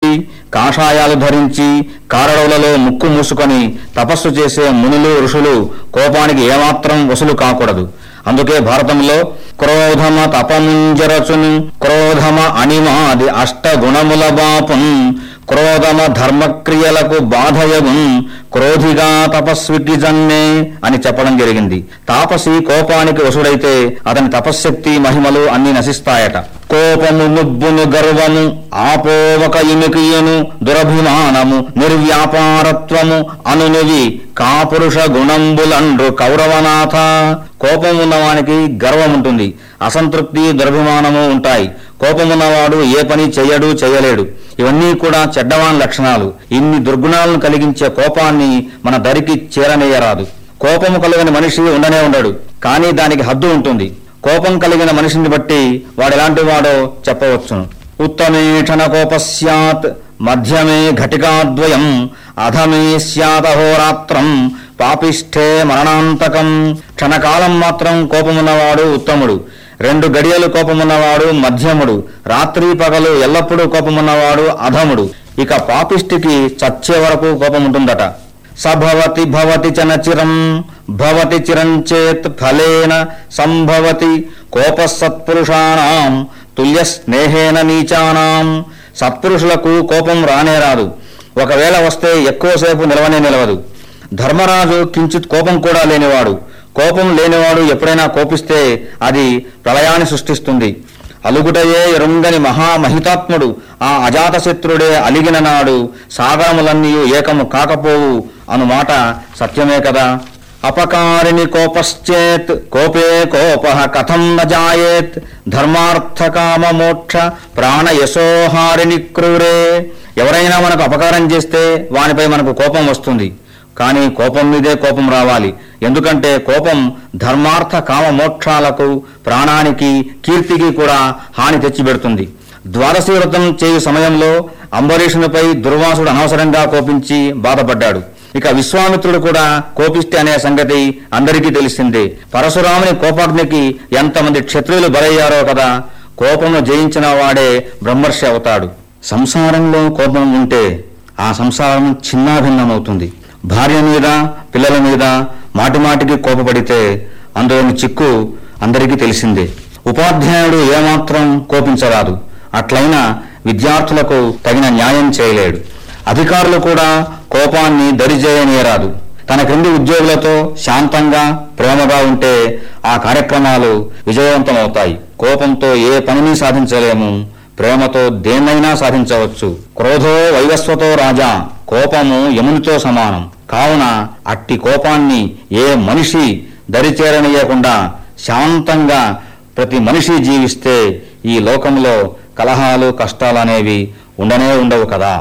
కాషాయాలు ధరించి కారడవులలో ముక్కు మూసుకొని తపస్సు చేసే మునులు ఋషులు కోపానికి ఏమాత్రం వసులు కాకూడదు అందుకే భారతంలో క్రోధమ తపముంజరచును క్రోధమ అనిమాది అష్ట గుణముల బాపున్ క్రోధమ ధర్మక్రియలకు బాధయగున్ క్రోధిగా తపస్వికి జన్మే అని చెప్పడం జరిగింది తాపసి కోపానికి వసుడైతే అతని తపశ్శక్తి మహిమలు అన్ని నశిస్తాయట కోపము ముబ్బును గర్వము ఆపోవక ఇమికియను దురభిమానము నిర్వ్యాపారత్వము అనునివి కాపురుష గుణంబులండ్రు కౌరవనాథ కోపం ఉన్నవానికి గర్వం ఉంటుంది అసంతృప్తి దురభిమానము ఉంటాయి కోపమున్నవాడు ఏ పని చెయ్యడు చెయ్యలేడు ఇవన్నీ కూడా చెడ్డవాన్ లక్షణాలు ఇన్ని దుర్గుణాలను కలిగించే కోపాన్ని మన దరికి చేరనేయరాదు కోపము కలిగిన మనిషి ఉండనే ఉండడు కానీ దానికి హద్దు ఉంటుంది కోపం కలిగిన మనిషిని బట్టి వాడెలాంటి వాడో చెప్పవచ్చును ఉత్తమే క్షణకోప స్యాత్ మధ్యమే ఘటికాద్వయం అధమే స్యాతహోరాత్రం పాపిష్ఠే మరణాంతకం క్షణకాలం మాత్రం కోపమున్నవాడు ఉత్తముడు రెండు గడియలు కోపమున్నవాడు మధ్యముడు రాత్రి పగలు ఎల్లప్పుడూ కోపమున్నవాడు అధముడు ఇక పాపిష్టికి చచ్చే వరకు కోపముంటుందట సభవతి భవతి చ నచిరం భవతి చిరం చేత్ ఫలేన సంభవతి కోప సత్పురుషాణం తుల్య స్నేహేన నీచానాం సత్పురుషులకు కోపం రానే రాదు ఒకవేళ వస్తే ఎక్కువసేపు నిలవనే నిలవదు ధర్మరాజు కించిత్ కోపం కూడా లేనివాడు కోపం లేనివాడు ఎప్పుడైనా కోపిస్తే అది ప్రళయాన్ని సృష్టిస్తుంది అలుగుటయే ఎరుంగని మహామహితాత్ముడు ఆ అజాతశత్రుడే అలిగిన నాడు సాగరములన్నీ ఏకము కాకపోవు అను మాట సత్యమే కదా అపకారిని కోపశ్చేత్ కోపే కోప కథం న జాయేత్ ధర్మార్థకామ మోక్ష ప్రాణయశోహారిని క్రూరే ఎవరైనా మనకు అపకారం చేస్తే వానిపై మనకు కోపం వస్తుంది కానీ కోపం మీదే కోపం రావాలి ఎందుకంటే కోపం ధర్మార్థ కామ మోక్షాలకు ప్రాణానికి కీర్తికి కూడా హాని తెచ్చిపెడుతుంది ద్వాదశి వ్రతం చేయు సమయంలో అంబరీషునిపై దుర్వాసుడు అనవసరంగా కోపించి బాధపడ్డాడు ఇక విశ్వామిత్రుడు కూడా కోపిస్తే అనే సంగతి అందరికీ తెలిసిందే పరశురాముని కోపాగ్నికి ఎంతమంది క్షత్రియులు బలయ్యారో కదా కోపమును జయించిన వాడే బ్రహ్మర్షి అవుతాడు సంసారంలో కోపం ఉంటే ఆ సంసారం చిన్నాభిన్నమవుతుంది భార్య మీద పిల్లల మీద మాటిమాటికి కోపపడితే అందులోని చిక్కు అందరికీ తెలిసిందే ఉపాధ్యాయుడు ఏమాత్రం కోపించరాదు అట్లయినా విద్యార్థులకు తగిన న్యాయం చేయలేడు అధికారులు కూడా కోపాన్ని దరిచేయనీయరాదు తన క్రింది ఉద్యోగులతో శాంతంగా ప్రేమగా ఉంటే ఆ కార్యక్రమాలు విజయవంతమవుతాయి కోపంతో ఏ పనిని సాధించలేము ప్రేమతో దేన్నైనా సాధించవచ్చు క్రోధో వైవస్వతో రాజా కోపము యమునితో సమానం కావున అట్టి కోపాన్ని ఏ మనిషి దరిచేరనీయకుండా శాంతంగా ప్రతి మనిషి జీవిస్తే ఈ లోకంలో కలహాలు కష్టాలనేవి ఉండనే ఉండవు కదా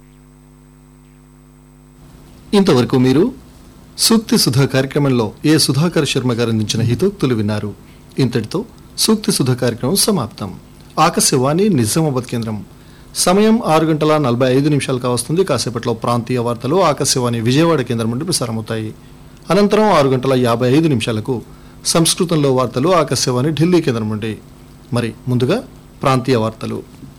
ఇంతవరకు మీరు సూక్తి సుధా కార్యక్రమంలో ఏ సుధాకర్ శర్మ గారు అందించిన హితోక్తులు విన్నారు ఇంతటితో సూక్తి సుధా కార్యక్రమం సమాప్తం ఆకాశవాణి నిజామాబాద్ కేంద్రం సమయం ఆరు గంటల నలభై ఐదు నిమిషాలు కావస్తుంది కాసేపట్లో ప్రాంతీయ వార్తలు ఆకాశవాణి విజయవాడ కేంద్రం నుండి ప్రసారమవుతాయి అనంతరం ఆరు గంటల యాభై ఐదు నిమిషాలకు సంస్కృతంలో వార్తలు ఆకాశవాణి ఢిల్లీ కేంద్రం నుండి మరి ముందుగా ప్రాంతీయ వార్తలు